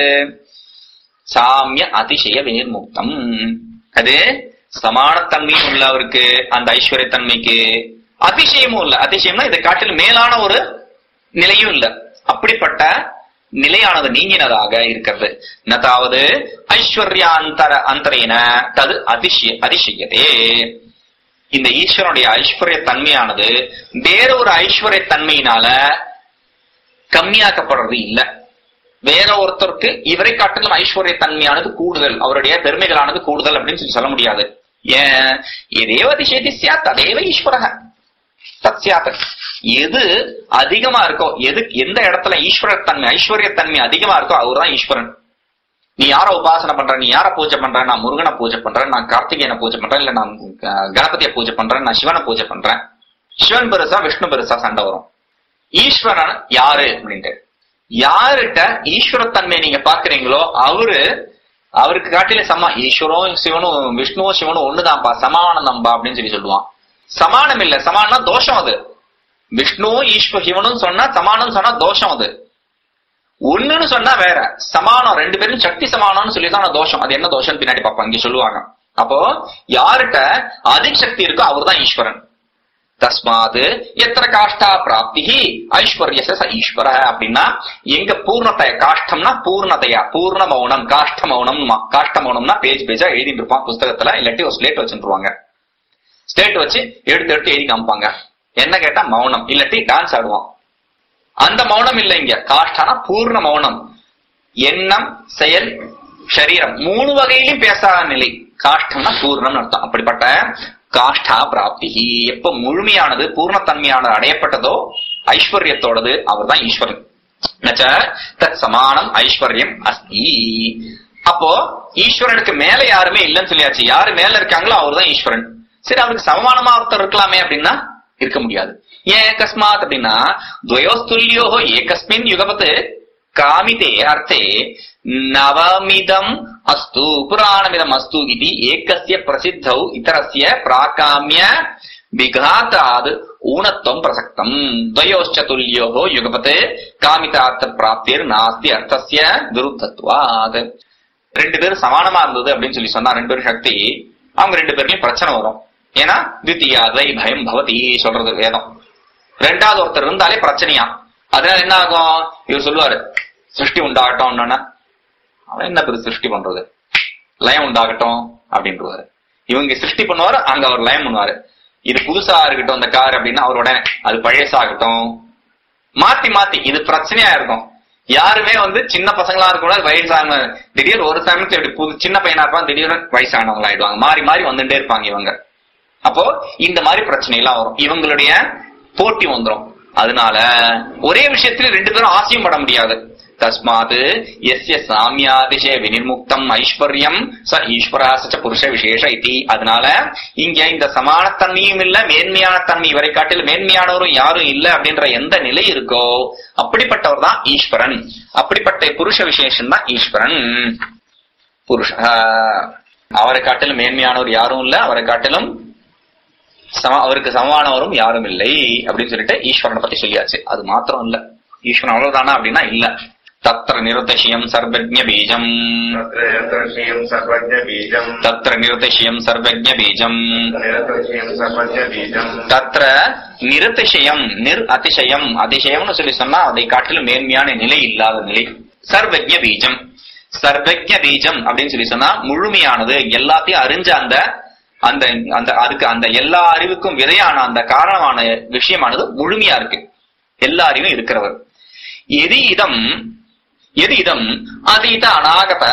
சாமிய அதிசய வினிர்முக்தம் அது சமானத்தன்மையும் உள்ள அவருக்கு அந்த ஐஸ்வர்ய தன்மைக்கு அதிசயமும் இல்ல அதிசயம்னா இதை காட்டிலும் மேலான ஒரு நிலையும் இல்ல அப்படிப்பட்ட நிலையானது நீங்கினதாக இருக்கிறது நதாவது ஐஸ்வர்யாந்தர அந்தரேன தது அதிசய அதிசயதே இந்த ஈஸ்வரனுடைய ஐஸ்வர்ய தன்மையானது வேற ஒரு ஐஸ்வர்ய தன்மையினால கம்மியாக்கப்படுறது இல்ல வேற ஒருத்தருக்கு இவரை காட்டிலும் ஐஸ்வர்ய தன்மையானது கூடுதல் அவருடைய பெருமைகளானது கூடுதல் அப்படின்னு சொல்லி சொல்ல முடியாது ஏன் எதேவ அதிசயதி சியா ததேவ ஈஸ்வரக தத் சியாத் எது அதிகமா இருக்கோ எது எந்த இடத்துல ஈஸ்வர தன்மை ஐஸ்வர்ய தன்மை அதிகமா இருக்கோ அவர்தான் ஈஸ்வரன் நீ யார உபாசனை பண்ற நீ யார பூஜை பண்ற நான் முருகனை பூஜை பண்றேன் நான் கார்த்திகேயனை பூஜை பண்றேன் இல்ல நான் க- கணபதியை பூஜை பண்றேன் நான் சிவனை பூஜை பண்றேன் சிவன் பெருசா விஷ்ணு பெருசா சண்டை வரும் ஈஸ்வரன் யாரு அப்படின்ட்டு யாருகிட்ட ஈஸ்வரத்தன்மை நீங்க பாக்குறீங்களோ அவரு அவருக்கு காட்டில சமா ஈஸ்வரம் சிவனும் விஷ்ணுவும் சிவனும் ஒண்ணுதான்ப்பா சமானந்தம்பா அப்படின்னு சொல்லி சொல்லுவான் சமானம் இல்ல சமானம்னா தோஷம் அது விஷ்ணுவும் ஈஸ்வர சிவனும் சொன்னா சமானம் சொன்னா தோஷம் அது ஒண்ணுன்னு சொன்னா வேற சமானம் ரெண்டு பேரும் சக்தி சமானம்னு சொல்லி தான் தோஷம் அது என்ன தோஷம் பின்னாடி பார்ப்பாங்க இங்க சொல்லுவாங்க அப்போ யார்கிட்ட அதிக சக்தி இருக்கோ அவர்தான் ஈஸ்வரன் தஸ்மாத் எத்தனை காஷ்டா பிராப்தி ஐஸ்வர்ய ச ஈஸ்வர அப்படின்னா எங்க பூர்ணத்தைய காஷ்டம்னா பூர்ணதையா பூர்ண மௌனம் காஷ்ட மௌனம் காஷ்ட மௌனம்னா பேஜ் பேஜா எழுதிட்டு இருப்பான் புஸ்தகத்துல இல்லாட்டி ஒரு ஸ்லேட் வச்சுருவாங்க ஸ்லேட் வச்சு எடுத்து எடுத்து எழுதி காமிப்பாங்க என்ன கேட்டா மௌனம் இல்லாட்டி டான்ஸ் ஆடுவான் அந்த மௌனம் இல்ல இங்க காஷ்டானா பூர்ண மௌனம் எண்ணம் செயல் சரீரம் மூணு வகையிலும் பேசாத நிலை காஷ்டம்னா பூர்ணம்னு அர்த்தம் அப்படிப்பட்ட காஷ்டா பிராப்தி எப்ப முழுமையானது பூர்ணத்தன்மையானது அடையப்பட்டதோ ஐஸ்வர்யத்தோடது அவர்தான் ஈஸ்வரன் நச்ச தத் சமானம் ஐஸ்வர்யம் அஸ்தி அப்போ ஈஸ்வரனுக்கு மேல யாருமே இல்லைன்னு சொல்லியாச்சு யாரு மேல இருக்காங்களோ அவர்தான் ஈஸ்வரன் சரி அவருக்கு சமமானமா ஒருத்தர் இருக்கலாமே அப்படின்னா இருக்க முடியாது ஏன் கஸ்மாத் அப்படின்னா துவயோஸ்துல்யோ ஏகஸ்மின் யுகபத் காமிதே அர்த்தே நவமிதம் அஸ்து புராணமிதம் அஸ்து இது ஏகஸ்ய பிரசித்தௌ இதரஸ்ய பிராகாமிய விகாத்தாத் ஊனத்துவம் பிரசக்தம் துவயோச்ச துல்யோகோ யுகபத் காமிதார்த்த பிராப்திர் நாஸ்தி அர்த்தஸ்ய விருத்தத்வாத் ரெண்டு பேரும் சமானமா இருந்தது அப்படின்னு சொல்லி சொன்னா ரெண்டு பேரும் சக்தி அவங்க ரெண்டு பேர்லயும் பிரச்சனை வரும் ஏன்னா தித்தியாதை பயம் பவதி சொல்றது வேதம் ரெண்டாவது ஒருத்தர் இருந்தாலே பிரச்சனையா அதனால என்ன ஆகும் இவர் சொல்லுவாரு சிருஷ்டி உண்டாகட்டும் அவன் என்ன பெரு சிருஷ்டி பண்றது லயம் உண்டாகட்டும் அப்படின்றவாரு இவங்க சிருஷ்டி பண்ணுவாரு அங்க அவர் லயம் பண்ணுவாரு இது புதுசா இருக்கட்டும் அந்த கார் அப்படின்னா அவரோட அது பழையசாகட்டும் மாத்தி மாத்தி இது பிரச்சனையா இருக்கும் யாருமே வந்து சின்ன பசங்களா இருக்கக்கூடாது வயசான திடீர் ஒரு சமயத்துல இப்படி புது சின்ன பையனா இருப்பான் திடீர்னு வயசானவங்க ஆயிடுவாங்க மாறி மாறி வந்துட்டே இருப்பாங்க இவங்க அப்போ இந்த மாதிரி பிரச்சனை எல்லாம் வரும் இவங்களுடைய போட்டி வந்துரும் அதனால ஒரே விஷயத்துல ரெண்டு பேரும் ஆசையும் பட முடியாது தஸ்மாத் எஸ்ய சாமியாதிசய வினிர்முக்தம் ஐஸ்வர்யம் ச ஈஸ்வரா சச்ச புருஷ விசேஷ இதி அதனால இங்க இந்த சமானத்தன்மையும் இல்ல மேன்மையான தன்மை இவரை காட்டில் மேன்மையானவரும் யாரும் இல்ல அப்படின்ற எந்த நிலை இருக்கோ அப்படிப்பட்டவர் தான் ஈஸ்வரன் அப்படிப்பட்ட புருஷ விசேஷம் தான் ஈஸ்வரன் புருஷ அவரை காட்டிலும் மேன்மையானவர் யாரும் இல்ல அவரை காட்டிலும் சம அவருக்கு சமமானவரும் யாரும் இல்லை அப்படின்னு சொல்லிட்டு ஈஸ்வரனை பத்தி சொல்லியாச்சு அது மாத்திரம் இல்ல ஈஸ்வரன் அவ்வளவுதானா அப்படின்னா இல்ல தத்திர நிருதசியம் சர்வஜ பீஜம் तत्र निरतर्षीयम् सर्वज्ञबीजम् தத்திர நிருதசியம் சர்வஜ பீஜம் निरतर्षीयम् सर्वज्ञबीजम् தத்திர நிருதிசயம் நிர் அதிசயம் அதிசயம்னு சொல்லி சொன்னா அதை காட்டிலும் மேன்மையான நிலை இல்லாத நிலை சர்வஜ பீஜம் சர்வஜ பீஜம் அப்படின்னு சொல்லி சொன்னா முழுமையானது எல்லாத்தையும் அறிஞ்ச அந்த அந்த அந்த அதுக்கு அந்த எல்லா அறிவுக்கும் விதையான அந்த காரணமான விஷயமானது முழுமையா இருக்கு எல்லா அறிவும் இருக்கிறவர் எது இதம் எது இதம் அதீத அநாகத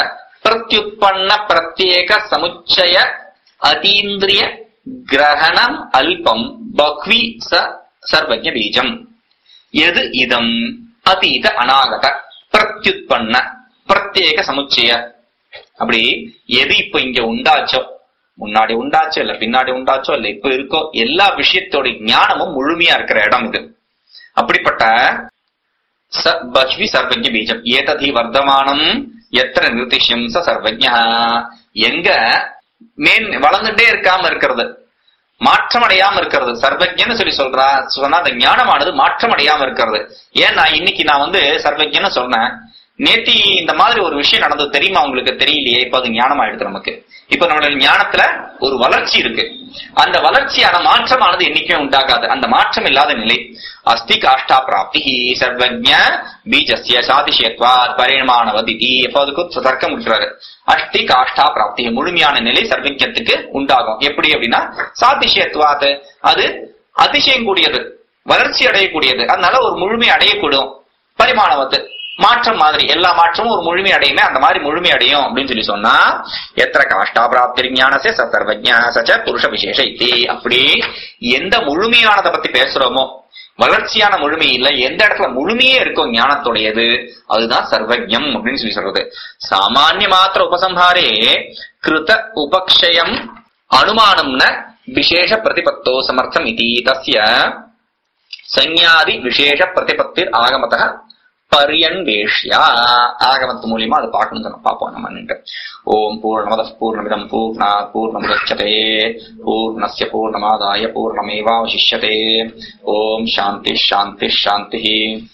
பிரத்யுத்பன்ன பிரத்யேக சமுச்சய அதீந்திரிய கிரகணம் அல்பம் பக்வி ச சர்வஜ பீஜம் எது இதம் அதீத அநாகத பிரத்யுத்பன்ன பிரத்யேக சமுச்சய அப்படி எது இப்ப இங்க உண்டாச்சோ முன்னாடி உண்டாச்சோ இல்ல பின்னாடி உண்டாச்சோ இல்ல இப்ப இருக்கோ எல்லா விஷயத்தோட ஞானமும் முழுமையா இருக்கிற இடம் இது அப்படிப்பட்ட ச பஹ்வி சர்வஜ பீஜம் ஏததி வர்த்தமானம் எத்தனை நிருதிஷ்யம் ச சர்வஜ எங்க மேன் வளர்ந்துட்டே இருக்காம இருக்கிறது மாற்றம் அடையாம இருக்கிறது சர்வஜன்னு சொல்லி சொல்றா சொன்னா அந்த ஞானமானது மாற்றம் அடையாம இருக்கிறது ஏன்னா இன்னைக்கு நான் வந்து சர்வஜன்னு சொன்னேன் நேத்தி இந்த மாதிரி ஒரு விஷயம் நடந்தது தெரியுமா உங்களுக்கு தெரியலையே இப்ப அது ஞானம் ஆயிடுது நமக்கு இப்ப நம்மளுடைய ஞானத்துல ஒரு வளர்ச்சி இருக்கு அந்த வளர்ச்சியான மாற்றமானது என்னைக்குமே உண்டாகாது அந்த மாற்றம் இல்லாத நிலை அஸ்தி காஷ்டா பிராப்தி சர்வஜ பீஜஸ்ய சாதிஷயத்வா பரிமாணவதிதி இப்ப அதுக்கு தர்க்கம் இருக்கிறாரு அஷ்டி காஷ்டா பிராப்தி முழுமையான நிலை சர்வஜத்துக்கு உண்டாகும் எப்படி அப்படின்னா சாதிஷயத்வாத் அது அதிசயம் கூடியது வளர்ச்சி அடையக்கூடியது அதனால ஒரு முழுமை அடையக்கூடும் பரிமாணவத்து மாற்றம் மாதிரி எல்லா மாற்றமும் ஒரு முழுமை அடையுமே அந்த மாதிரி முழுமை அடையும் அப்படின்னு சொல்லி சொன்னா எத்தனை காஷ்டா பிராப்தி ஞானசே சர்வஜா சச்ச புருஷ விசேஷ இத்தி அப்படி எந்த முழுமையானதை பத்தி பேசுறோமோ வளர்ச்சியான முழுமை இல்ல எந்த இடத்துல முழுமையே இருக்கும் ஞானத்துடையது அதுதான் சர்வஜம் அப்படின்னு சொல்லி சொல்றது சாமானிய மாத்திர உபசம்ஹாரே கிருத உபக்ஷயம் அனுமானம்ன விசேஷ பிரதிபத்தோ சமர்த்தம் இதி தஸ்ய சஞ்ஞாதி விசேஷ பிரதிபத்திர் ஆகமத பரியன்வேஷ்யா ஆகமத்து மூலியமா அதை பார்க்கணும் நம்ம பார்ப்போம் நம்ம நின்று ஓம் பூர்ணமத பூர்ணமிதம் பூர்ணா பூர்ணமுதச்சதே பூர்ணஸ்ய பூர்ணமாதாய பூர்ணமேவாவசிஷ்யதே ஓம் சாந்தி சாந்தி சாந்தி